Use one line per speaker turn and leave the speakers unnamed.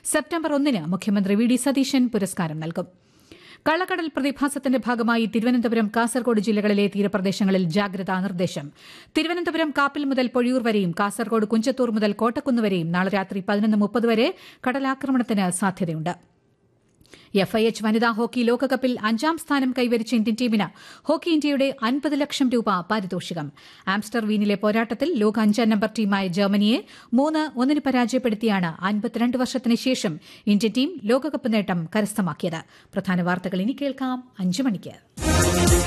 September ഒന്നിന് മുഖ്യമന്ത്രി V D Satheesan പുരസ്കാരം നൽകും കള്ളക്കടൽ പ്രതിഭാസത്തിന്റെ ഭാഗമായി തിരുവനന്തപുരം കാസർഗോഡ് ജില്ലകളിലെ തീരപ്രദേശങ്ങളിൽ ജാഗ്രതാ നിർദ്ദേശം തിരുവനന്തപുരം കാപ്പിൽ മുതൽ പൊഴിയൂർ വരെയും കാസർഗോഡ് കുഞ്ചത്തൂർ മുതൽ കോട്ടക്കുന്ന് വരെയും നാളെ രാത്രി പതിനൊന്ന് മുപ്പത് വരെ കടലാക്രമണത്തിന് സാധ്യതയുണ്ട് എഫ് ഐ എച്ച് വനിതാ ഹോക്കി ലോകകപ്പിൽ അഞ്ചാം സ്ഥാനം കൈവരിച്ച ഇന്ത്യൻ ടീമിന് ഹോക്കി ഇന്ത്യയുടെ അൻപത് ലക്ഷം രൂപ പാരിതോഷികം ആംസ്റ്റർ വീനിലെ പോരാട്ടത്തിൽ ലോക അഞ്ചാം നമ്പർ ടീമായ ജർമ്മനിയെ മൂന്ന് ഒന്നിന് പരാജയപ്പെടുത്തിയാണ് അൻപത്തിരണ്ട് വർഷത്തിന് ശേഷം ഇന്ത്യൻ ടീം ലോകകപ്പ് നേട്ടം കരസ്ഥമാക്കിയത് പ്രധാന വാർത്തകൾ ഇനി കേൾക്കാം അഞ്ചു മണിക്ക്